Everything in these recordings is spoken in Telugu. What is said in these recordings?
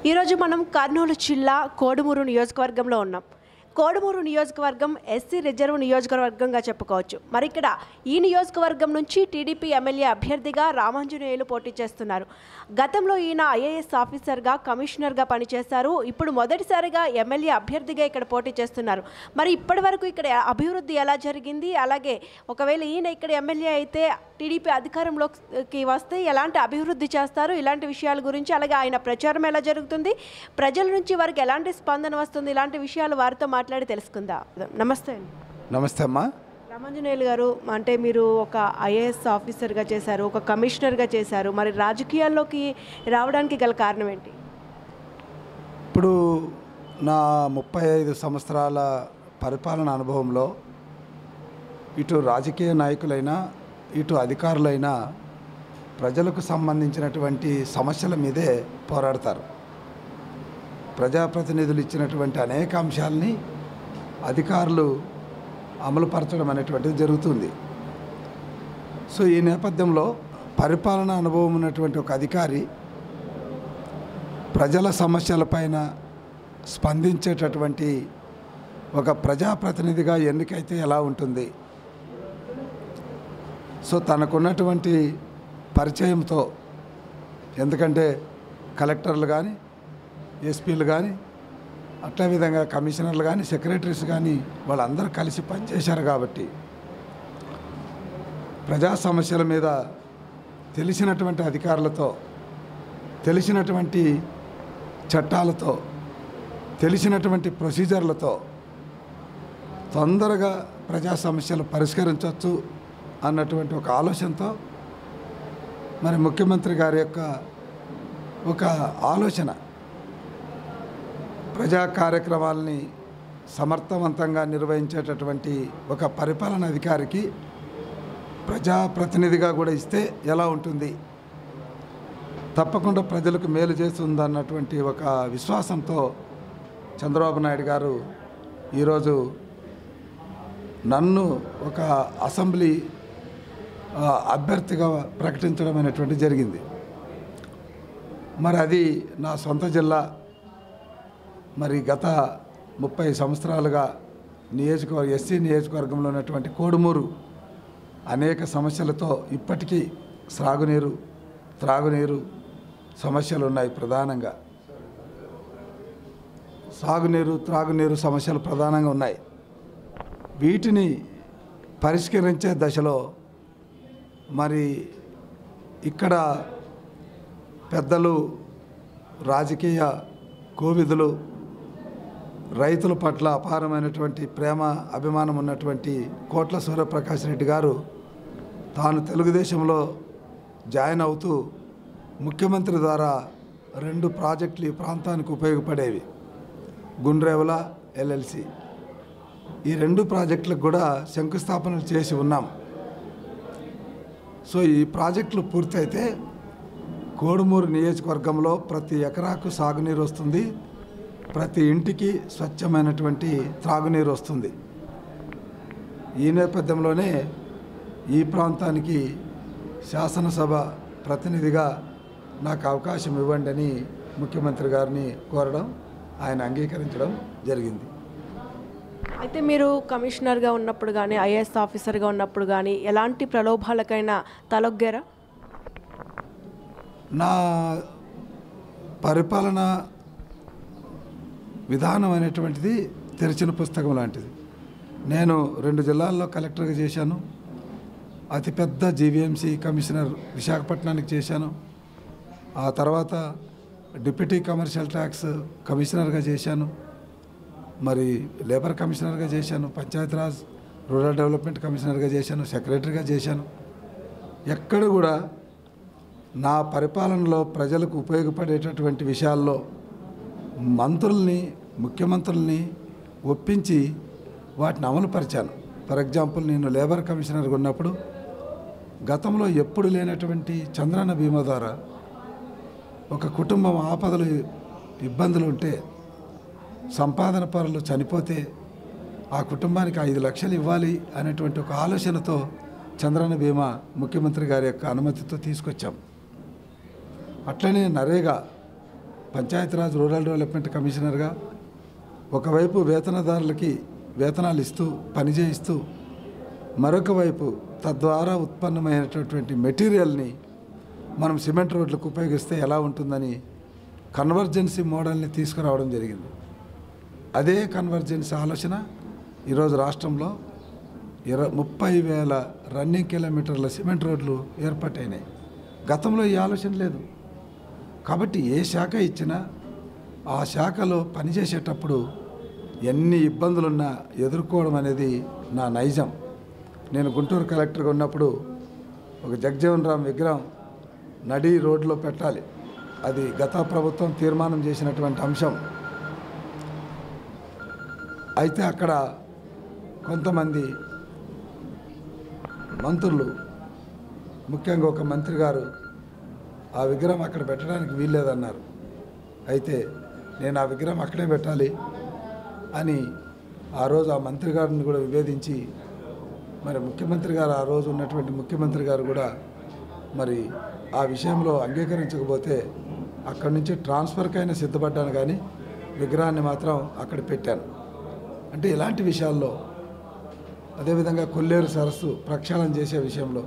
ఈరోజు మనం కర్నూలు జిల్లా కోడుమూరు నియోజకవర్గంలో ఉన్నాం కోడుమూరు నియోజకవర్గం ఎస్సీ రిజర్వ్ నియోజకవర్గంగా చెప్పుకోవచ్చు మరి ఇక్కడ ఈ నియోజకవర్గం నుంచి టీడీపీ ఎమ్మెల్యే అభ్యర్థిగా రామాంజనేయులు పోటీ చేస్తున్నారు గతంలో ఈయన ఐఏఎస్ ఆఫీసర్గా కమిషనర్గా పనిచేశారు ఇప్పుడు మొదటిసారిగా ఎమ్మెల్యే అభ్యర్థిగా ఇక్కడ పోటీ చేస్తున్నారు మరి ఇప్పటి వరకు ఇక్కడ అభివృద్ధి ఎలా జరిగింది అలాగే ఒకవేళ ఈయన ఇక్కడ ఎమ్మెల్యే అయితే టీడీపీ అధికారంలోకి వస్తే ఎలాంటి అభివృద్ధి చేస్తారు ఇలాంటి విషయాల గురించి అలాగే ఆయన ప్రచారం ఎలా జరుగుతుంది ప్రజల నుంచి వారికి ఎలాంటి స్పందన వస్తుంది ఇలాంటి విషయాలు వారితో మాట్లాడి తెలుసుకుందా నమస్తే అండి నమస్తే అమ్మా రామాంజనేయులు గారు అంటే మీరు ఒక ఐఏఎస్ ఆఫీసర్గా చేశారు ఒక కమిషనర్గా చేశారు మరి రాజకీయాల్లోకి రావడానికి గల కారణం ఏంటి ఇప్పుడు నా ముప్పై ఐదు సంవత్సరాల పరిపాలన అనుభవంలో ఇటు రాజకీయ నాయకులైనా ఇటు అధికారులైనా ప్రజలకు సంబంధించినటువంటి సమస్యల మీదే పోరాడతారు ప్రజాప్రతినిధులు ఇచ్చినటువంటి అనేక అంశాలని అధికారులు అమలుపరచడం అనేటువంటిది జరుగుతుంది సో ఈ నేపథ్యంలో పరిపాలన అనుభవం ఉన్నటువంటి ఒక అధికారి ప్రజల సమస్యలపైన స్పందించేటటువంటి ఒక ప్రజాప్రతినిధిగా ఎన్నికైతే ఎలా ఉంటుంది సో తనకున్నటువంటి పరిచయంతో ఎందుకంటే కలెక్టర్లు కానీ ఎస్పీలు కానీ అట్లా విధంగా కమిషనర్లు కానీ సెక్రటరీస్ కానీ వాళ్ళందరూ కలిసి పనిచేశారు కాబట్టి ప్రజా సమస్యల మీద తెలిసినటువంటి అధికారులతో తెలిసినటువంటి చట్టాలతో తెలిసినటువంటి ప్రొసీజర్లతో తొందరగా ప్రజా సమస్యలు పరిష్కరించవచ్చు అన్నటువంటి ఒక ఆలోచనతో మరి ముఖ్యమంత్రి గారి యొక్క ఒక ఆలోచన ప్రజా కార్యక్రమాలని సమర్థవంతంగా నిర్వహించేటటువంటి ఒక పరిపాలన అధికారికి ప్రజాప్రతినిధిగా కూడా ఇస్తే ఎలా ఉంటుంది తప్పకుండా ప్రజలకు మేలు చేస్తుంది అన్నటువంటి ఒక విశ్వాసంతో చంద్రబాబు నాయుడు గారు ఈరోజు నన్ను ఒక అసెంబ్లీ ఆ, అభ్యర్థిగా ప్రకటించడం అనేటువంటి జరిగింది మరి అది నా సొంత జిల్లా మరి గత ముప్పై సంవత్సరాలుగా నియోజకవర్గ ఎస్సీ నియోజకవర్గంలో ఉన్నటువంటి కోడుమూరు అనేక సమస్యలతో ఇప్పటికీ సాగునీరు త్రాగునీరు సమస్యలు ఉన్నాయి ప్రధానంగా సాగునీరు త్రాగునీరు సమస్యలు ప్రధానంగా ఉన్నాయి వీటిని పరిష్కరించే దశలో మరి ఇక్కడ పెద్దలు రాజకీయ కోవిదులు రైతుల పట్ల అపారమైనటువంటి ప్రేమ అభిమానం ఉన్నటువంటి కోట్ల సూర్యప్రకాష్ రెడ్డి గారు తాను తెలుగుదేశంలో జాయిన్ అవుతూ ముఖ్యమంత్రి ద్వారా రెండు ప్రాజెక్టులు ఈ ప్రాంతానికి ఉపయోగపడేవి గుండ్రేవల ఎల్ఎల్సి ఈ రెండు ప్రాజెక్టులకు కూడా శంకుస్థాపనలు చేసి ఉన్నాం సో ఈ ప్రాజెక్టులు పూర్తయితే కోడుమూరు నియోజకవర్గంలో ప్రతి ఎకరాకు సాగునీరు వస్తుంది ప్రతి ఇంటికి స్వచ్ఛమైనటువంటి త్రాగునీరు వస్తుంది ఈ నేపథ్యంలోనే ఈ ప్రాంతానికి శాసనసభ ప్రతినిధిగా నాకు అవకాశం ఇవ్వండి అని ముఖ్యమంత్రి గారిని కోరడం ఆయన అంగీకరించడం జరిగింది అయితే మీరు కమిషనర్గా ఉన్నప్పుడు కానీ ఐఏఎస్ ఆఫీసర్గా ఉన్నప్పుడు కానీ ఎలాంటి ప్రలోభాలకైనా తలొగ్గారా నా పరిపాలన విధానం అనేటువంటిది తెరిచిన పుస్తకం లాంటిది నేను రెండు జిల్లాల్లో కలెక్టర్గా చేశాను అతిపెద్ద జీవీఎంసీ కమిషనర్ విశాఖపట్నానికి చేశాను ఆ తర్వాత డిప్యూటీ కమర్షియల్ ట్యాక్స్ కమిషనర్గా చేశాను మరి లేబర్ కమిషనర్గా చేశాను పంచాయతీరాజ్ రూరల్ డెవలప్మెంట్ కమిషనర్గా చేశాను సెక్రటరీగా చేశాను ఎక్కడ కూడా నా పరిపాలనలో ప్రజలకు ఉపయోగపడేటటువంటి విషయాల్లో మంత్రుల్ని ముఖ్యమంత్రుల్ని ఒప్పించి వాటిని అమలుపరిచాను ఫర్ ఎగ్జాంపుల్ నేను లేబర్ కమిషనర్గా ఉన్నప్పుడు గతంలో ఎప్పుడు లేనటువంటి చంద్రన్న బీమా ద్వారా ఒక కుటుంబం ఆపదలు ఇబ్బందులు ఉంటే సంపాదన పరులు చనిపోతే ఆ కుటుంబానికి ఐదు లక్షలు ఇవ్వాలి అనేటువంటి ఒక ఆలోచనతో చంద్రన్న బీమా ముఖ్యమంత్రి గారి యొక్క అనుమతితో తీసుకొచ్చాం అట్లనే నరేగా పంచాయతీరాజ్ రూరల్ డెవలప్మెంట్ కమిషనర్గా ఒకవైపు వేతనదారులకి వేతనాలు ఇస్తూ పని చేయిస్తూ మరొక వైపు తద్వారా ఉత్పన్నమైనటువంటి మెటీరియల్ని మనం సిమెంట్ రోడ్లకు ఉపయోగిస్తే ఎలా ఉంటుందని కన్వర్జెన్సీ మోడల్ని తీసుకురావడం జరిగింది అదే కన్వర్జెన్సీ ఆలోచన ఈరోజు రాష్ట్రంలో ఇర ముప్పై వేల రన్నింగ్ కిలోమీటర్ల సిమెంట్ రోడ్లు ఏర్పాటైనాయి గతంలో ఈ ఆలోచన లేదు కాబట్టి ఏ శాఖ ఇచ్చినా ఆ శాఖలో పనిచేసేటప్పుడు ఎన్ని ఇబ్బందులున్నా ఎదుర్కోవడం అనేది నా నైజం నేను గుంటూరు కలెక్టర్గా ఉన్నప్పుడు ఒక జగజీవన్ రామ్ విగ్రహం నడి రోడ్లో పెట్టాలి అది గత ప్రభుత్వం తీర్మానం చేసినటువంటి అంశం అయితే అక్కడ కొంతమంది మంత్రులు ముఖ్యంగా ఒక మంత్రి గారు ఆ విగ్రహం అక్కడ పెట్టడానికి వీల్లేదన్నారు అయితే నేను ఆ విగ్రహం అక్కడే పెట్టాలి అని ఆ రోజు ఆ మంత్రి గారిని కూడా విభేదించి మరి ముఖ్యమంత్రి గారు ఆ రోజు ఉన్నటువంటి ముఖ్యమంత్రి గారు కూడా మరి ఆ విషయంలో అంగీకరించకపోతే అక్కడి నుంచి ట్రాన్స్ఫర్కైనా సిద్ధపడ్డాను కానీ విగ్రహాన్ని మాత్రం అక్కడ పెట్టాను అంటే ఇలాంటి విషయాల్లో అదేవిధంగా కొల్లేరు సరస్సు ప్రక్షాళన చేసే విషయంలో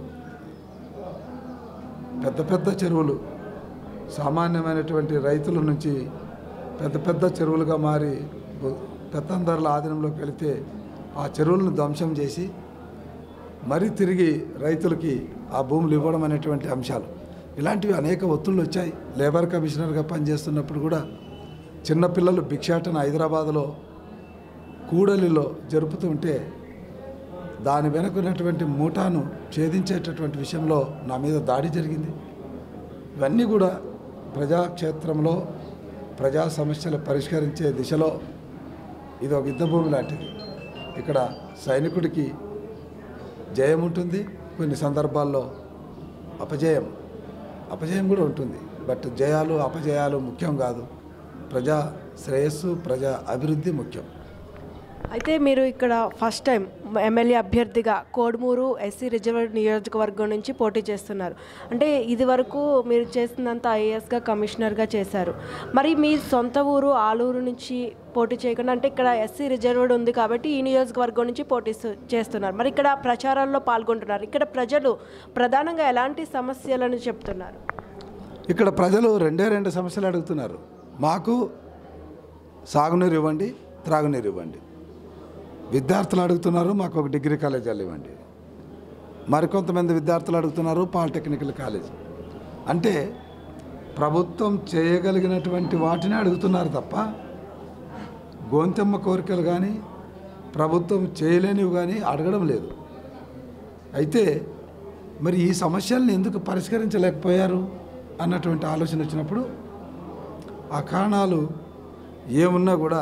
పెద్ద పెద్ద చెరువులు సామాన్యమైనటువంటి రైతుల నుంచి పెద్ద పెద్ద చెరువులుగా మారి బు- పెత్తందారుల ఆధీనంలోకి వెళితే ఆ చెరువులను ధ్వంసం చేసి మరీ తిరిగి రైతులకి ఆ భూములు ఇవ్వడం అనేటువంటి అంశాలు ఇలాంటివి అనేక ఒత్తిళ్ళు వచ్చాయి లేబర్ కమిషనర్గా పనిచేస్తున్నప్పుడు కూడా చిన్నపిల్లలు భిక్షాటన హైదరాబాదులో కూడలిలో జరుపుతుంటే దాని వెనుకున్నటువంటి మూటాను ఛేదించేటటువంటి విషయంలో నా మీద దాడి జరిగింది ఇవన్నీ కూడా ప్రజాక్షేత్రంలో ప్రజా సమస్యలు పరిష్కరించే దిశలో ఇది ఒక యుద్ధభూమి లాంటిది ఇక్కడ సైనికుడికి జయం ఉంటుంది కొన్ని సందర్భాల్లో అపజయం అపజయం కూడా ఉంటుంది బట్ జయాలు అపజయాలు ముఖ్యం కాదు ప్రజా శ్రేయస్సు ప్రజా అభివృద్ధి ముఖ్యం అయితే మీరు ఇక్కడ ఫస్ట్ టైం ఎమ్మెల్యే అభ్యర్థిగా కోడుమూరు ఎస్సీ రిజర్వ్ నియోజకవర్గం నుంచి పోటీ చేస్తున్నారు అంటే ఇది వరకు మీరు చేసిందంతా ఐఏఎస్గా కమిషనర్గా చేశారు మరి మీ సొంత ఊరు ఆలూరు నుంచి పోటీ చేయకుండా అంటే ఇక్కడ ఎస్సీ రిజర్వ్డ్ ఉంది కాబట్టి ఈ నియోజకవర్గం నుంచి పోటీ సు- చేస్తున్నారు మరి ఇక్కడ ప్రచారాల్లో పాల్గొంటున్నారు ఇక్కడ ప్రజలు ప్రధానంగా ఎలాంటి సమస్యలను చెప్తున్నారు ఇక్కడ ప్రజలు రెండే రెండు సమస్యలు అడుగుతున్నారు మాకు సాగునీరు ఇవ్వండి త్రాగునీరు ఇవ్వండి విద్యార్థులు అడుగుతున్నారు మాకు ఒక డిగ్రీ కాలేజీలు ఇవ్వండి మరికొంతమంది విద్యార్థులు అడుగుతున్నారు పాలిటెక్నికల్ కాలేజ్ అంటే ప్రభుత్వం చేయగలిగినటువంటి వాటిని అడుగుతున్నారు తప్ప గోంతెమ్మ కోరికలు కానీ ప్రభుత్వం చేయలేనివి కానీ అడగడం లేదు అయితే మరి ఈ సమస్యల్ని ఎందుకు పరిష్కరించలేకపోయారు అన్నటువంటి ఆలోచన వచ్చినప్పుడు ఆ కారణాలు ఏమున్నా కూడా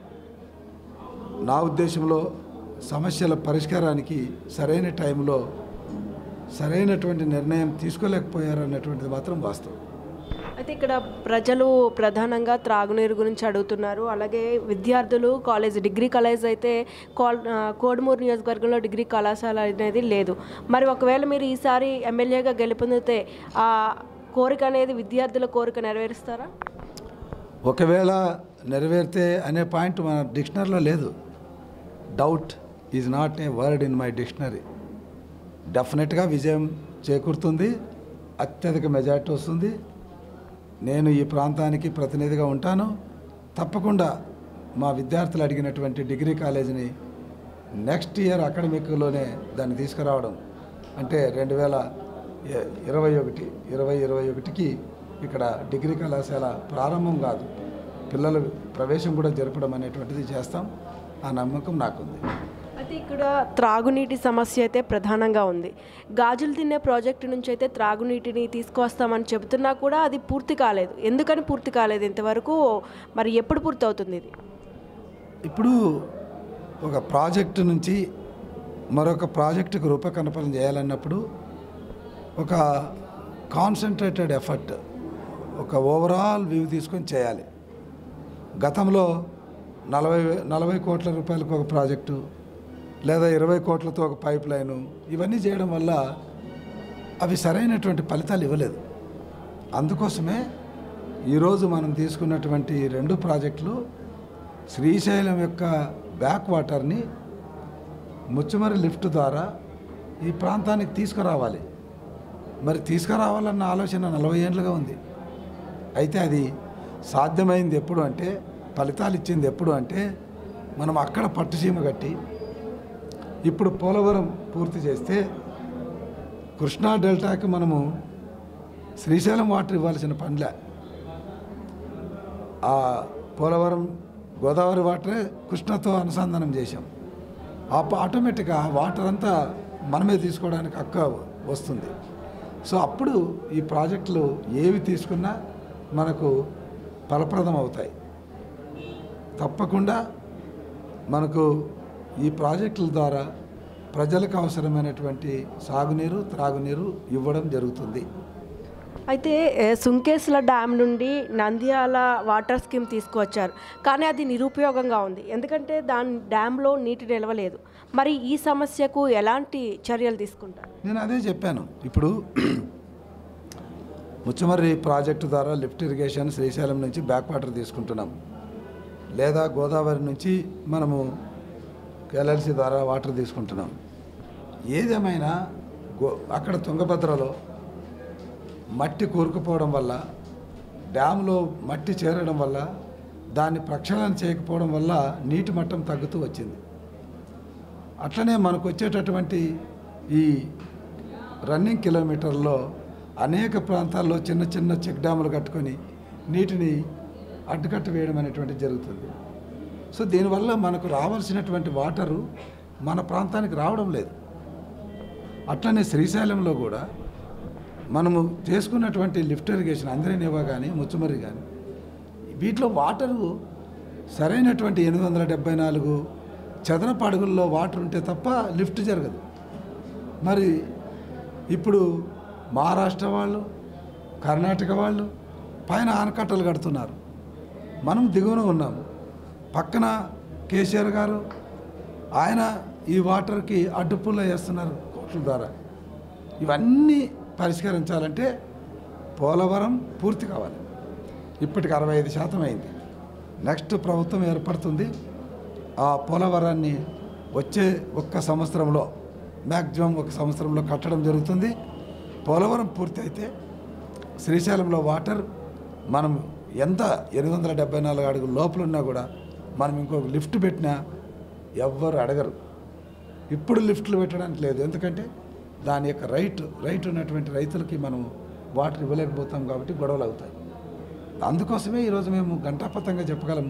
నా ఉద్దేశంలో సమస్యల పరిష్కారానికి సరైన టైంలో సరైనటువంటి నిర్ణయం తీసుకోలేకపోయారు అన్నటువంటిది మాత్రం వాస్తవం అయితే ఇక్కడ ప్రజలు ప్రధానంగా త్రాగునీరు గురించి అడుగుతున్నారు అలాగే విద్యార్థులు కాలేజ్ డిగ్రీ కాలేజ్ అయితే కాల్ ఆ, కోడుమూరు నియోజకవర్గంలో డిగ్రీ కళాశాల అనేది లేదు మరి ఒకవేళ మీరు ఈసారి ఎమ్మెల్యేగా గెలుపొందితే ఆ కోరిక అనేది విద్యార్థుల కోరిక నెరవేరుస్తారా ఒకవేళ నెరవేరితే అనే పాయింట్ మన డిక్షనరీలో లేదు doubt is not a word in my dictionary డెఫినెట్గా విజయం చేకూరుతుంది అత్యధిక మెజార్టీ వస్తుంది నేను ఈ ప్రాంతానికి ప్రతినిధిగా ఉంటాను తప్పకుండా మా విద్యార్థులు అడిగినటువంటి డిగ్రీ కాలేజీని నెక్స్ట్ ఇయర్ అకాడమిక్లోనే దాన్ని తీసుకురావడం అంటే రెండు వేల ఇ- ఇరవై ఒకటి ఇరవై ఇరవై ఒకటికి ఇక్కడ డిగ్రీ కళాశాల ప్రారంభం కాదు పిల్లల ప్రవేశం కూడా జరపడం అనేటువంటిది చేస్తాం ఆ నమ్మకం నాకుంది అయితే ఇక్కడ త్రాగునీటి సమస్య అయితే ప్రధానంగా ఉంది గాజులు తినే ప్రాజెక్టు నుంచి అయితే త్రాగునీటిని తీసుకొస్తామని చెబుతున్నా కూడా అది పూర్తి కాలేదు ఎందుకని పూర్తి కాలేదు ఇంతవరకు మరి ఎప్పుడు పూర్తి అవుతుంది ఇది ఇప్పుడు ఒక ప్రాజెక్టు నుంచి మరొక ప్రాజెక్టుకు రూపకల్పన చేయాలన్నప్పుడు ఒక కాన్సన్ట్రేటెడ్ ఎఫర్ట్ ఒక ఓవరాల్ వ్యూ తీసుకొని చేయాలి గతంలో నలభై వే- నలభై కోట్ల రూపాయలకు ఒక ప్రాజెక్టు లేదా ఇరవై కోట్లతో ఒక పైప్ లైను ఇవన్నీ చేయడం వల్ల అవి సరైనటువంటి ఫలితాలు ఇవ్వలేదు అందుకోసమే ఈరోజు మనం తీసుకున్నటువంటి ఈ రెండు ప్రాజెక్టులు శ్రీశైలం యొక్క బ్యాక్ వాటర్ని ముచ్చుమరి లిఫ్ట్ ద్వారా ఈ ప్రాంతానికి తీసుకురావాలి మరి తీసుకురావాలన్న ఆలోచన నలభై ఏళ్ళుగా ఉంది అయితే అది సాధ్యమైంది ఎప్పుడు అంటే ఫలితాలు ఇచ్చింది ఎప్పుడు అంటే మనం అక్కడ పట్టుసీమ కట్టి ఇప్పుడు పోలవరం పూర్తి చేస్తే కృష్ణా డెల్టాకి మనము శ్రీశైలం వాటర్ ఇవ్వాల్సిన పనిలే ఆ పోలవరం గోదావరి వాటరే కృష్ణతో అనుసంధానం చేశాం ఆ ఆటోమేటిక్గా ఆ వాటర్ అంతా మనమే తీసుకోవడానికి హక్కు వస్తుంది సో అప్పుడు ఈ ప్రాజెక్టులు ఏవి తీసుకున్నా మనకు ఫలప్రదం అవుతాయి తప్పకుండా మనకు ఈ ప్రాజెక్టుల ద్వారా ప్రజలకు అవసరమైనటువంటి సాగునీరు త్రాగునీరు ఇవ్వడం జరుగుతుంది అయితే ఏ, సుంకేశ్ల డ్యామ్ నుండి నంద్యాల వాటర్ స్కీమ్ తీసుకువచ్చారు కానీ అది నిరుపయోగంగా ఉంది ఎందుకంటే దాని డ్యామ్లో నీటి నిలవలేదు మరి ఈ సమస్యకు ఎలాంటి చర్యలు తీసుకుంటారు నేను అదే చెప్పాను ఇప్పుడు ముచ్చమర్రి ప్రాజెక్టు ద్వారా లిఫ్ట్ ఇరిగేషన్ శ్రీశైలం నుంచి బ్యాక్ వాటర్ తీసుకుంటున్నాం లేదా గోదావరి నుంచి మనము ఎల్ఎల్సి ద్వారా వాటర్ తీసుకుంటున్నాం ఏదేమైనా గో అక్కడ తుంగభద్రలో మట్టి కూరుకుపోవడం వల్ల డ్యామ్లో మట్టి చేరడం వల్ల దాన్ని ప్రక్షాళన చేయకపోవడం వల్ల నీటి మట్టం తగ్గుతూ వచ్చింది అట్లనే మనకు వచ్చేటటువంటి ఈ రన్నింగ్ కిలోమీటర్లో అనేక ప్రాంతాల్లో చిన్న చిన్న చెక్ డ్యాములు కట్టుకొని నీటిని అడ్డుకట్ట వేయడం అనేటువంటిది జరుగుతుంది సో దీనివల్ల మనకు రావాల్సినటువంటి వాటరు మన ప్రాంతానికి రావడం లేదు అట్లనే శ్రీశైలంలో కూడా మనము చేసుకున్నటువంటి లిఫ్ట్ ఇరిగేషన్ అందరినివ్వ కానీ ముచ్చుమరి కానీ వీటిలో వాటరు సరైనటువంటి ఎనిమిది వందల డెబ్బై నాలుగు చదరపు అడుగుల్లో వాటర్ ఉంటే తప్ప లిఫ్ట్ జరగదు మరి ఇప్పుడు మహారాష్ట్ర వాళ్ళు కర్ణాటక వాళ్ళు పైన ఆనకట్టలు కడుతున్నారు మనం దిగువన ఉన్నాం పక్కన కేసీఆర్ గారు ఆయన ఈ వాటర్కి అడ్డుపుల్ల వేస్తున్నారు కోట్ల ద్వారా ఇవన్నీ పరిష్కరించాలంటే పోలవరం పూర్తి కావాలి ఇప్పటికి అరవై ఐదు శాతం అయింది నెక్స్ట్ ప్రభుత్వం ఏర్పడుతుంది ఆ పోలవరాన్ని వచ్చే ఒక్క సంవత్సరంలో మ్యాక్సిమం ఒక సంవత్సరంలో కట్టడం జరుగుతుంది పోలవరం పూర్తి అయితే శ్రీశైలంలో వాటర్ మనం ఎంత ఎనిమిది వందల డెబ్బై నాలుగు అడుగుల లోపల ఉన్నా కూడా మనం ఇంకొక లిఫ్ట్ పెట్టినా ఎవ్వరు అడగరు ఇప్పుడు లిఫ్ట్లు పెట్టడానికి లేదు ఎందుకంటే దాని యొక్క రైట్ రైట్ ఉన్నటువంటి రైతులకి మనం వాటర్ ఇవ్వలేకపోతాం కాబట్టి గొడవలు అవుతాయి అందుకోసమే ఈరోజు మేము గంటాపతంగా చెప్పగలం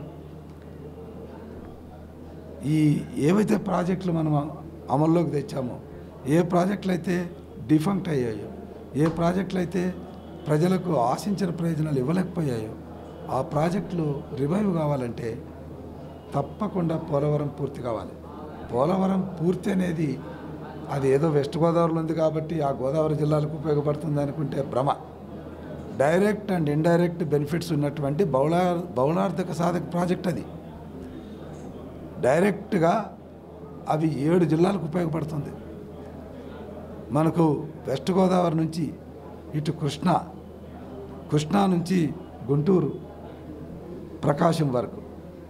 ఈ ఏవైతే ప్రాజెక్టులు మనం అమల్లోకి తెచ్చామో ఏ ప్రాజెక్టులు అయితే డిఫంక్ట్ అయ్యాయో ఏ ప్రాజెక్టులు అయితే ప్రజలకు ఆశించిన ప్రయోజనాలు ఇవ్వలేకపోయాయో ఆ ప్రాజెక్టులు రివైవ్ కావాలంటే తప్పకుండా పోలవరం పూర్తి కావాలి పోలవరం పూర్తి అనేది అది ఏదో వెస్ట్ గోదావరిలో ఉంది కాబట్టి ఆ గోదావరి జిల్లాలకు ఉపయోగపడుతుంది అనుకుంటే భ్రమ డైరెక్ట్ అండ్ ఇండైరెక్ట్ బెనిఫిట్స్ ఉన్నటువంటి బహుళ బహుళార్థక సాధక ప్రాజెక్ట్ అది డైరెక్ట్గా అవి ఏడు జిల్లాలకు ఉపయోగపడుతుంది మనకు వెస్ట్ గోదావరి నుంచి ఇటు కృష్ణా కృష్ణా నుంచి గుంటూరు ప్రకాశం వరకు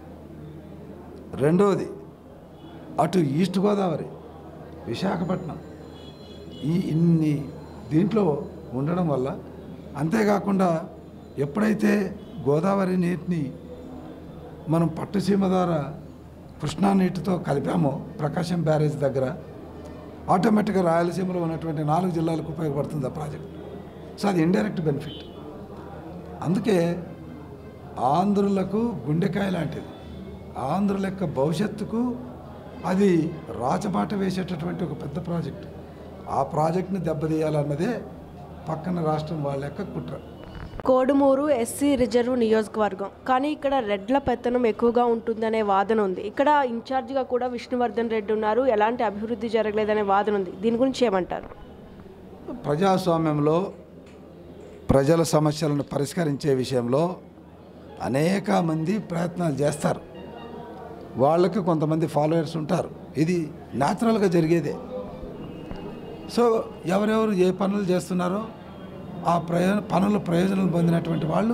రెండవది అటు ఈస్ట్ గోదావరి విశాఖపట్నం ఈ ఇన్ని దీంట్లో ఉండడం వల్ల అంతేకాకుండా ఎప్పుడైతే గోదావరి నీటిని మనం పట్టుసీమ ద్వారా కృష్ణా నీటితో కలిపామో ప్రకాశం బ్యారేజ్ దగ్గర ఆటోమేటిక్గా రాయలసీమలో ఉన్నటువంటి నాలుగు జిల్లాలకు ఉపయోగపడుతుంది ఆ ప్రాజెక్ట్ సో అది ఇండైరెక్ట్ బెనిఫిట్ అందుకే ఆంధ్రులకు గుండెకాయ లాంటిది ఆంధ్రుల యొక్క భవిష్యత్తుకు అది రాచబాట వేసేటటువంటి ఒక పెద్ద ప్రాజెక్ట్ ఆ ప్రాజెక్ట్ని దెబ్బతీయాలన్నదే పక్కన రాష్ట్రం వాళ్ళ యొక్క కుట్ర కోడుమూరు ఎస్సీ రిజర్వ్ నియోజకవర్గం కానీ ఇక్కడ రెడ్ల పెత్తనం ఎక్కువగా ఉంటుందనే వాదన ఉంది ఇక్కడ ఇన్ఛార్జిగా కూడా విష్ణువర్ధన్ రెడ్డి ఉన్నారు ఎలాంటి అభివృద్ధి జరగలేదనే వాదన ఉంది దీని గురించి ఏమంటారు ప్రజాస్వామ్యంలో ప్రజల సమస్యలను పరిష్కరించే విషయంలో అనేక మంది ప్రయత్నాలు చేస్తారు వాళ్ళకి కొంతమంది ఫాలోయర్స్ ఉంటారు ఇది న్యాచురల్గా జరిగేదే సో ఎవరెవరు ఏ పనులు చేస్తున్నారో ఆ ప్రయోజన పనుల ప్రయోజనం పొందినటువంటి వాళ్ళు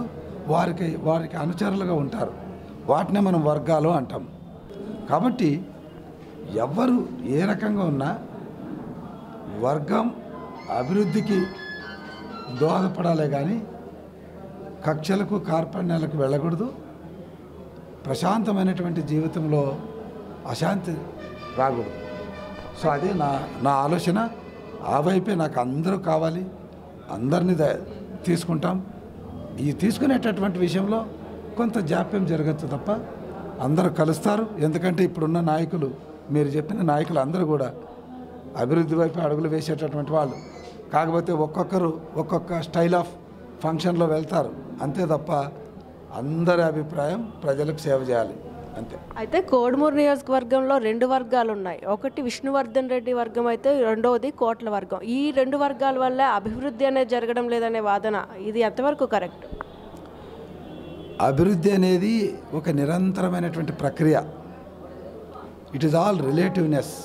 వారికి వారికి అనుచరులుగా ఉంటారు వాటినే మనం వర్గాలు అంటాం కాబట్టి ఎవరు ఏ రకంగా ఉన్నా వర్గం అభివృద్ధికి దోహదపడాలే కానీ కక్షలకు కార్పణ్యాలకు వెళ్ళకూడదు ప్రశాంతమైనటువంటి జీవితంలో అశాంతి రాకూడదు సో అదే నా నా ఆలోచన ఆ వైపే నాకు అందరూ కావాలి అందరినీ ద- తీసుకుంటాం ఈ తీసుకునేటటువంటి విషయంలో కొంత జాప్యం జరగచ్చు తప్ప అందరూ కలుస్తారు ఎందుకంటే ఇప్పుడున్న నాయకులు మీరు చెప్పిన నాయకులు అందరూ కూడా అభివృద్ధి వైపు అడుగులు వేసేటటువంటి వాళ్ళు కాకపోతే ఒక్కొక్కరు ఒక్కొక్క స్టైల్ ఆఫ్ ఫంక్షన్లో వెళ్తారు అంతే తప్ప అందరి అభిప్రాయం ప్రజలకు సేవ చేయాలి అంతే అయితే కోడుమూరు నియోజకవర్గంలో రెండు వర్గాలు ఉన్నాయి ఒకటి విష్ణువర్ధన్ రెడ్డి వర్గం అయితే రెండవది కోట్ల వర్గం ఈ రెండు వర్గాల వల్ల అభివృద్ధి అనేది జరగడం లేదనే వాదన ఇది ఎంతవరకు కరెక్ట్ అభివృద్ధి అనేది ఒక నిరంతరమైనటువంటి ప్రక్రియ ఇట్ ఈస్ ఆల్ రిలేటివ్నెస్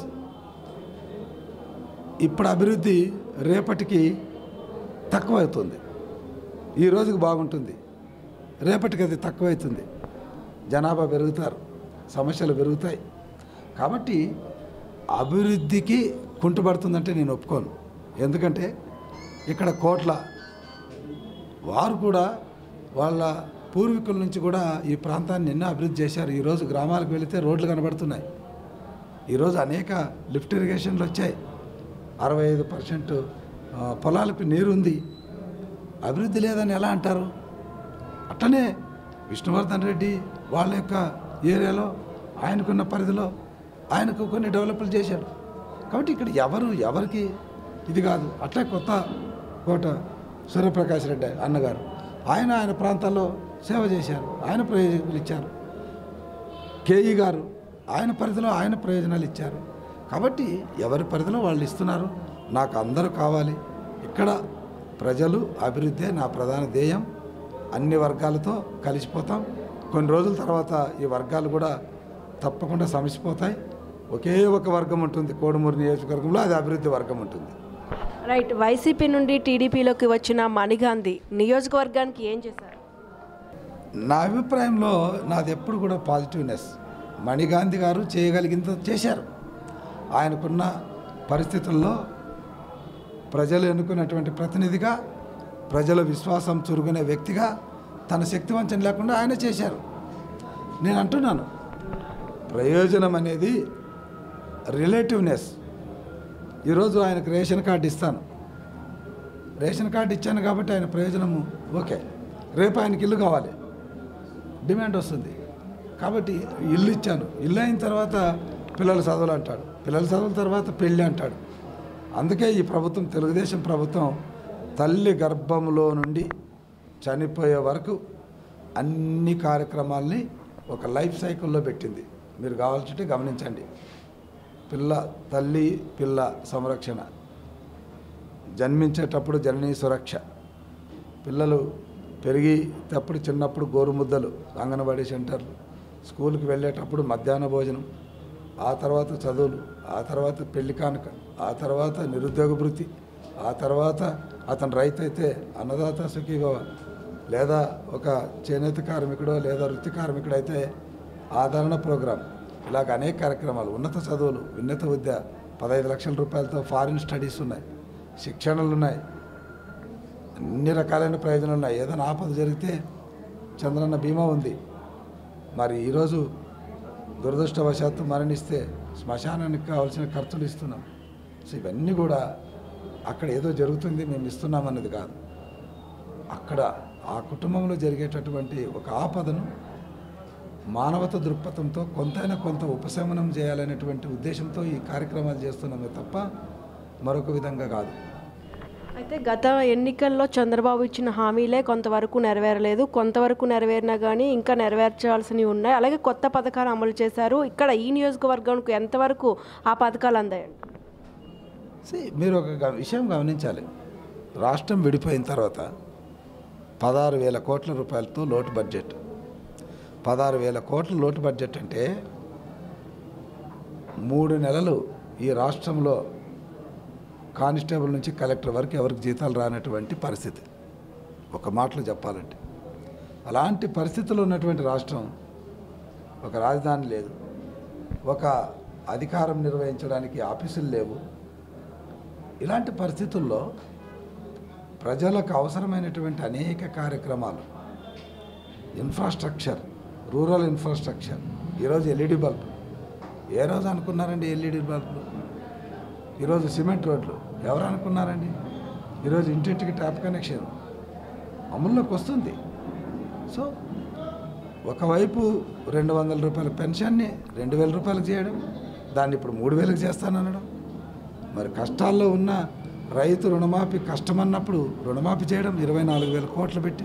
ఇప్పుడు అభివృద్ధి రేపటికి తక్కువవుతుంది ఈ రోజుకి బాగుంటుంది రేపటికి అది తక్కువవుతుంది జనాభా పెరుగుతారు సమస్యలు పెరుగుతాయి కాబట్టి అభివృద్ధికి కుంటుపడుతుందంటే నేను ఒప్పుకోను ఎందుకంటే ఇక్కడ కోట్ల వారు కూడా వాళ్ళ పూర్వీకుల నుంచి కూడా ఈ ప్రాంతాన్ని ఎన్నో అభివృద్ధి చేశారు ఈరోజు గ్రామాలకు వెళితే రోడ్లు కనబడుతున్నాయి ఈరోజు అనేక లిఫ్ట్ ఇరిగేషన్లు వచ్చాయి అరవై ఐదు పర్సెంట్ పొలాలకు నీరు ఉంది అభివృద్ధి లేదని ఎలా అంటారు అట్లనే విష్ణువర్ధన్ రెడ్డి వాళ్ళ యొక్క ఏరియాలో ఆయనకున్న పరిధిలో ఆయనకు కొన్ని డెవలప్లు చేశాడు కాబట్టి ఇక్కడ ఎవరు ఎవరికి ఇది కాదు అట్లే కొత్త కోట సూర్యప్రకాష్ రెడ్డి అన్నగారు ఆయన ఆయన ప్రాంతాల్లో సేవ చేశారు ఆయన ప్రయోజకులు ఇచ్చారు కేఈ గారు ఆయన పరిధిలో ఆయన ప్రయోజనాలు ఇచ్చారు కాబట్టి ఎవరి పరిధిలో వాళ్ళు ఇస్తున్నారు నాకు అందరూ కావాలి ఇక్కడ ప్రజలు అభివృద్ధే నా ప్రధాన ధ్యేయం అన్ని వర్గాలతో కలిసిపోతాం కొన్ని రోజుల తర్వాత ఈ వర్గాలు కూడా తప్పకుండా సమిసిపోతాయి ఒకే ఒక వర్గం ఉంటుంది కోడుమూరు నియోజకవర్గంలో అది అభివృద్ధి వర్గం ఉంటుంది రైట్ వైసీపీ నుండి టీడీపీలోకి వచ్చిన మణిగాంధీ నియోజకవర్గానికి ఏం చేశారు నా అభిప్రాయంలో నాది ఎప్పుడు కూడా పాజిటివ్నెస్ మణిగాంధీ గారు చేయగలిగింత చేశారు ఆయనకున్న పరిస్థితుల్లో ప్రజలు ఎన్నుకున్నటువంటి ప్రతినిధిగా ప్రజల విశ్వాసం చురుకునే వ్యక్తిగా తన శక్తి వంచన లేకుండా ఆయన చేశారు నేను అంటున్నాను ప్రయోజనం అనేది రిలేటివ్నెస్ ఈరోజు ఆయనకు రేషన్ కార్డు ఇస్తాను రేషన్ కార్డు ఇచ్చాను కాబట్టి ఆయన ప్రయోజనము ఓకే రేపు ఆయనకి ఇల్లు కావాలి డిమాండ్ వస్తుంది కాబట్టి ఇల్లు ఇచ్చాను ఇల్లు అయిన తర్వాత పిల్లల చదువులు అంటాడు పిల్లల చదువుల తర్వాత పెళ్ళి అంటాడు అందుకే ఈ ప్రభుత్వం తెలుగుదేశం ప్రభుత్వం తల్లి గర్భంలో నుండి చనిపోయే వరకు అన్ని కార్యక్రమాల్ని ఒక లైఫ్ సైకిల్లో పెట్టింది మీరు కావాల్సింటే గమనించండి పిల్ల తల్లి పిల్ల సంరక్షణ జన్మించేటప్పుడు జననీ సురక్ష పిల్లలు పెరిగేటప్పుడు చిన్నప్పుడు గోరుముద్దలు అంగన్వాడీ సెంటర్లు స్కూల్కి వెళ్ళేటప్పుడు మధ్యాహ్న భోజనం ఆ తర్వాత చదువులు ఆ తర్వాత పెళ్లి కానుక ఆ తర్వాత నిరుద్యోగ భృతి ఆ తర్వాత అతను రైతు అయితే అన్నదాత సుఖీభవ లేదా ఒక చేనేత కార్మికుడో లేదా వృత్తి కార్మికుడు అయితే ఆదరణ ప్రోగ్రాం ఇలాగ అనేక కార్యక్రమాలు ఉన్నత చదువులు ఉన్నత విద్య పదహైదు లక్షల రూపాయలతో ఫారిన్ స్టడీస్ ఉన్నాయి శిక్షణలు ఉన్నాయి అన్ని రకాలైన ప్రయోజనాలు ఉన్నాయి ఏదైనా ఆపద జరిగితే చంద్రన్న బీమా ఉంది మరి ఈరోజు దురదృష్టవశాత్తు మరణిస్తే శ్మశానానికి కావాల్సిన ఖర్చులు ఇస్తున్నాం సో ఇవన్నీ కూడా అక్కడ ఏదో జరుగుతుంది మేము ఇస్తున్నాం అన్నది కాదు అక్కడ ఆ కుటుంబంలో జరిగేటటువంటి ఒక ఆపదను మానవత దృక్పథంతో కొంతైనా కొంత ఉపశమనం చేయాలనేటువంటి ఉద్దేశంతో ఈ కార్యక్రమాలు చేస్తున్నామే తప్ప మరొక విధంగా కాదు అయితే గత ఎన్నికల్లో చంద్రబాబు ఇచ్చిన హామీలే కొంతవరకు నెరవేరలేదు కొంతవరకు నెరవేరినా కానీ ఇంకా నెరవేర్చాల్సినవి ఉన్నాయి అలాగే కొత్త పథకాలు అమలు చేశారు ఇక్కడ ఈ నియోజకవర్గానికి ఎంతవరకు ఆ పథకాలు అందాయండి See, మీరు ఒక గ- విషయం గమనించాలి రాష్ట్రం విడిపోయిన తర్వాత పదహారు వేల కోట్ల రూపాయలతో లోటు బడ్జెట్ పదహారు వేల కోట్ల లోటు బడ్జెట్ అంటే మూడు నెలలు ఈ రాష్ట్రంలో కానిస్టేబుల్ నుంచి కలెక్టర్ వరకు ఎవరికి జీతాలు రానటువంటి పరిస్థితి ఒక మాటలో చెప్పాలంటే అలాంటి పరిస్థితుల్లో ఉన్నటువంటి రాష్ట్రం ఒక రాజధాని లేదు ఒక అధికారం నిర్వహించడానికి ఆఫీసులు లేవు ఇలాంటి పరిస్థితుల్లో ప్రజలకు అవసరమైనటువంటి అనేక కార్యక్రమాలు ఇన్ఫ్రాస్ట్రక్చర్ రూరల్ ఇన్ఫ్రాస్ట్రక్చర్ ఈరోజు ఎల్ఈడి బల్బ్ ఏ రోజు అనుకున్నారండి ఎల్ఈడి బల్బులు ఈరోజు సిమెంట్ రోడ్లు ఎవరు అనుకున్నారండి ఈరోజు ఇంటింటికి ట్యాప్ కనెక్షన్ అమల్లోకి వస్తుంది సో ఒకవైపు రెండు వందల రూపాయల పెన్షన్ని రెండు వేల రూపాయలకు చేయడం దాన్ని ఇప్పుడు మూడు వేలకు చేస్తాననడం మరి కష్టాల్లో ఉన్న రైతు రుణమాఫీ కష్టమన్నప్పుడు రుణమాఫీ చేయడం ఇరవై నాలుగు వేల కోట్లు పెట్టి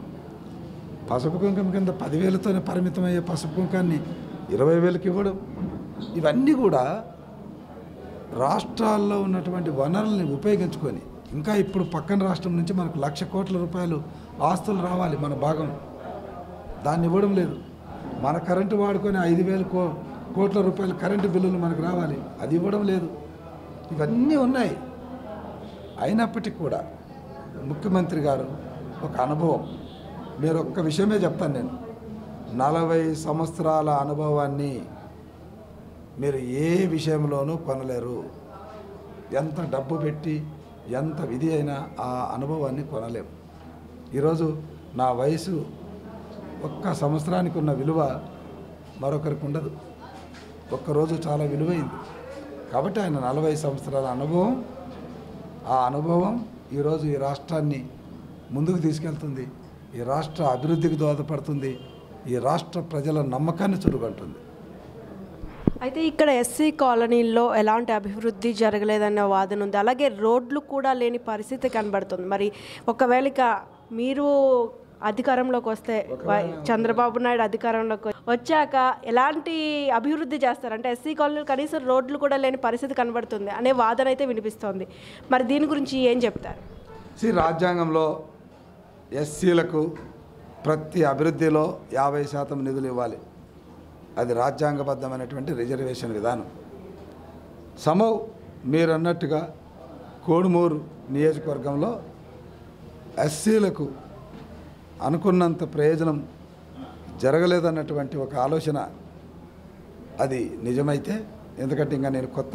పసుపు కుంకుమ కింద పదివేలతోనే పరిమితమయ్యే పసుపు కుంకాన్ని ఇరవై వేలకు ఇవ్వడం ఇవన్నీ కూడా రాష్ట్రాల్లో ఉన్నటువంటి వనరుల్ని ఉపయోగించుకొని ఇంకా ఇప్పుడు పక్కన రాష్ట్రం నుంచి మనకు లక్ష కోట్ల రూపాయలు ఆస్తులు రావాలి మన భాగం దాన్ని ఇవ్వడం లేదు మన కరెంటు వాడుకొని ఐదు వేల కో కోట్ల రూపాయల కరెంటు బిల్లులు మనకు రావాలి అది ఇవ్వడం లేదు ఇవన్నీ ఉన్నాయి అయినప్పటికీ కూడా ముఖ్యమంత్రి గారు ఒక అనుభవం మీరు ఒక్క విషయమే చెప్తాను నేను నలభై సంవత్సరాల అనుభవాన్ని మీరు ఏ విషయంలోనూ కొనలేరు ఎంత డబ్బు పెట్టి ఎంత విధి అయినా ఆ అనుభవాన్ని కొనలేము ఈరోజు నా వయసు ఒక్క సంవత్సరానికి ఉన్న విలువ మరొకరికి ఉండదు ఒక్కరోజు చాలా విలువైంది కాబట్టి ఆయన నలభై సంవత్సరాల అనుభవం ఆ అనుభవం ఈరోజు ఈ రాష్ట్రాన్ని ముందుకు తీసుకెళ్తుంది ఈ రాష్ట్ర అభివృద్ధికి దోహదపడుతుంది ఈ రాష్ట్ర ప్రజల నమ్మకాన్ని చురుగంటుంది అయితే ఇక్కడ ఎస్సీ కాలనీల్లో ఎలాంటి అభివృద్ధి జరగలేదన్న వాదన ఉంది అలాగే రోడ్లు కూడా లేని పరిస్థితి కనబడుతుంది మరి ఒకవేళ ఇక మీరు అధికారంలోకి వస్తే వై- చంద్రబాబు నాయుడు అధికారంలోకి వ- వచ్చాక ఎలాంటి అభివృద్ధి చేస్తారు అంటే ఎస్సీ కాలనీలు కనీసం రోడ్లు కూడా లేని పరిస్థితి కనబడుతుంది అనే వాదన అయితే వినిపిస్తోంది మరి దీని గురించి ఏం చెప్తారు సి రాజ్యాంగంలో ఎస్సీలకు ప్రతి అభివృద్ధిలో యాభై శాతం నిధులు ఇవ్వాలి అది రాజ్యాంగబద్ధమైనటువంటి రిజర్వేషన్ విధానం సమవ్ మీరు అన్నట్టుగా కోడుమూరు నియోజకవర్గంలో ఎస్సీలకు అనుకున్నంత ప్రయోజనం జరగలేదన్నటువంటి ఒక ఆలోచన అది నిజమైతే ఎందుకంటే ఇంకా నేను కొత్త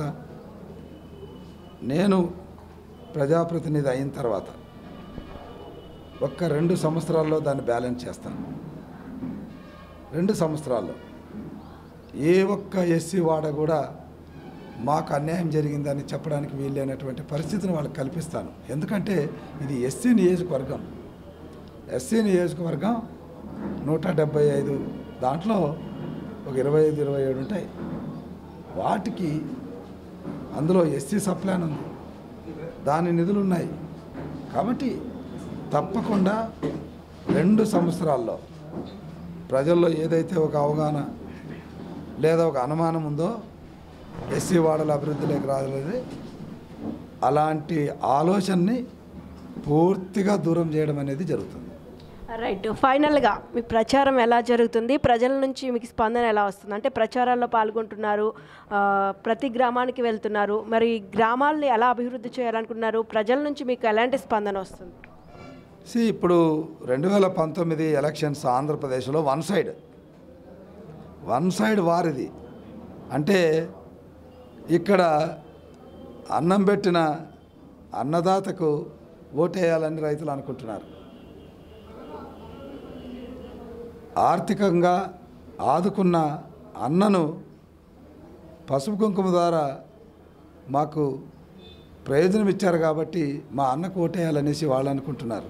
నేను ప్రజాప్రతినిధి అయిన తర్వాత ఒక్క రెండు సంవత్సరాల్లో దాన్ని బ్యాలెన్స్ చేస్తాను రెండు సంవత్సరాల్లో ఏ ఒక్క ఎస్సీ వాడ కూడా మాకు అన్యాయం జరిగిందని చెప్పడానికి వీలైనటువంటి పరిస్థితిని వాళ్ళకి కల్పిస్తాను ఎందుకంటే ఇది ఎస్సీ నియోజకవర్గం ఎస్సీ నియోజకవర్గం నూట డెబ్బై ఐదు దాంట్లో ఒక ఇరవై ఐదు ఇరవై ఏడు ఉంటాయి వాటికి అందులో ఎస్సీ సప్లాన్ ఉంది దాని నిధులు ఉన్నాయి కాబట్టి తప్పకుండా రెండు సంవత్సరాల్లో ప్రజల్లో ఏదైతే ఒక అవగాహన లేదా ఒక అనుమానం ఉందో ఎస్సీ వాడల అభివృద్ధిలోకి రాలేదు అలాంటి ఆలోచనని పూర్తిగా దూరం చేయడం అనేది జరుగుతుంది రైట్ ఫైనల్గా మీ ప్రచారం ఎలా జరుగుతుంది ప్రజల నుంచి మీకు స్పందన ఎలా వస్తుంది అంటే ప్రచారాల్లో పాల్గొంటున్నారు ఆ, ప్రతి గ్రామానికి వెళ్తున్నారు మరి గ్రామాల్ని ఎలా అభివృద్ధి చేయాలనుకుంటున్నారు ప్రజల నుంచి మీకు ఎలాంటి స్పందన వస్తుంది సి ఇప్పుడు రెండు వేల పంతొమ్మిది ఎలక్షన్స్ ఆంధ్రప్రదేశ్లో వన్ సైడ్ వన్ సైడ్ వారిది అంటే ఇక్కడ అన్నం పెట్టిన అన్నదాతకు ఓటేయాలని రైతులు అనుకుంటున్నారు ఆర్థికంగా ఆదుకున్న అన్నను పసుపు కుంకుమ ద్వారా మాకు ప్రయోజనం ఇచ్చారు కాబట్టి మా అన్నకు ఓటేయాలనేసి వాళ్ళు అనుకుంటున్నారు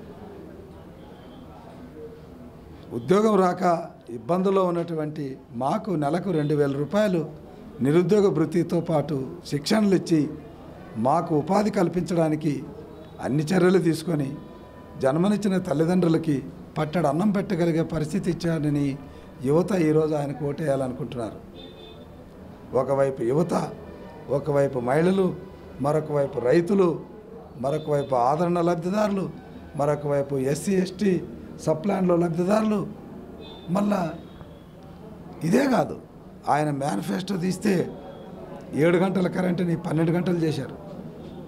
ఉద్యోగం రాక ఇబ్బందుల్లో ఉన్నటువంటి మాకు నెలకు రెండు వేల రూపాయలు నిరుద్యోగ వృత్తితో పాటు శిక్షణలు ఇచ్చి మాకు ఉపాధి కల్పించడానికి అన్ని చర్యలు తీసుకొని జన్మనిచ్చిన తల్లిదండ్రులకి పట్టడు అన్నం పెట్టగలిగే పరిస్థితి ఇచ్చారని యువత ఈరోజు ఆయనకు ఓటేయాలనుకుంటున్నారు ఒకవైపు యువత ఒకవైపు మహిళలు మరొక వైపు రైతులు మరొక వైపు ఆదరణ లబ్ధిదారులు మరొక వైపు ఎస్సీ ఎస్టీ సప్లాన్లో లబ్ధిదారులు మళ్ళా ఇదే కాదు ఆయన మేనిఫెస్టో తీస్తే ఏడు గంటల కరెంటుని పన్నెండు గంటలు చేశారు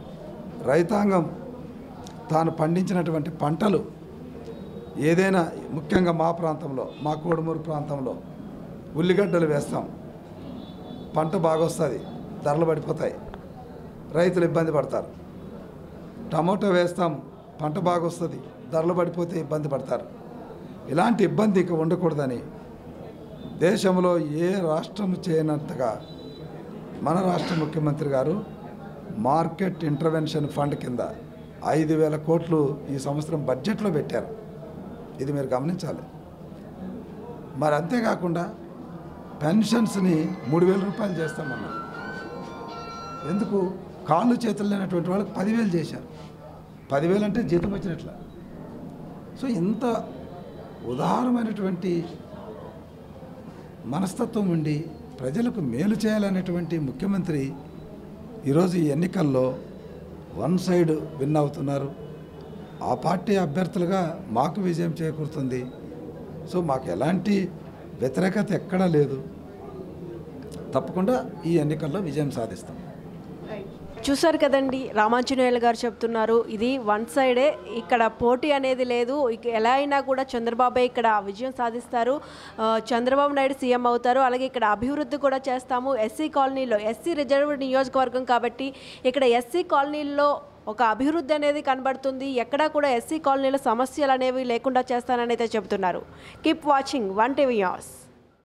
రైతాంగం తాను పండించినటువంటి పంటలు ఏదైనా ముఖ్యంగా మా ప్రాంతంలో మా కోడుమూరు ప్రాంతంలో ఉల్లిగడ్డలు వేస్తాం పంట బాగొస్తుంది ధరలు పడిపోతాయి రైతులు ఇబ్బంది పడతారు టమోటా వేస్తాం పంట బాగొస్తుంది ధరలు పడిపోతే ఇబ్బంది పడతారు ఇలాంటి ఇబ్బంది ఇక ఉండకూడదని దేశంలో ఏ రాష్ట్రం చేయనంతగా మన రాష్ట్ర ముఖ్యమంత్రి గారు మార్కెట్ ఇంటర్వెన్షన్ ఫండ్ కింద ఐదు వేల కోట్లు ఈ సంవత్సరం బడ్జెట్లో పెట్టారు ఇది మీరు గమనించాలి మరి అంతేకాకుండా పెన్షన్స్ని మూడు వేల రూపాయలు చేస్తామన్నారు ఎందుకు కాళ్ళు చేతులు లేనటువంటి వాళ్ళకి పదివేలు చేశారు పదివేలు అంటే జీతం వచ్చినట్ల సో ఇంత ఉదారమైనటువంటి మనస్తత్వం ఉండి ప్రజలకు మేలు చేయాలనేటువంటి ముఖ్యమంత్రి ఈరోజు ఈ ఎన్నికల్లో వన్ సైడ్ విన్ అవుతున్నారు ఆ పార్టీ అభ్యర్థులుగా మాకు విజయం చేకూరుతుంది సో మాకు ఎలాంటి వ్యతిరేకత ఎక్కడా లేదు తప్పకుండా ఈ ఎన్నికల్లో విజయం సాధిస్తాం చూసారు కదండి రామాంజనేయులు గారు చెప్తున్నారు ఇది వన్ సైడే ఇక్కడ పోటీ అనేది లేదు ఇక ఎలా అయినా కూడా చంద్రబాబే ఇక్కడ విజయం సాధిస్తారు ఆ, చంద్రబాబు నాయుడు సీఎం అవుతారు అలాగే ఇక్కడ అభివృద్ధి కూడా చేస్తాము ఎస్సీ కాలనీలో ఎస్సీ రిజర్వ్డ్ నియోజకవర్గం కాబట్టి ఇక్కడ ఎస్సీ కాలనీల్లో ఒక అభివృద్ధి అనేది కనబడుతుంది ఎక్కడా కూడా ఎస్సీ కాలనీలో సమస్యలు అనేవి లేకుండా చేస్తానని అయితే చెబుతున్నారు keep watching one TV news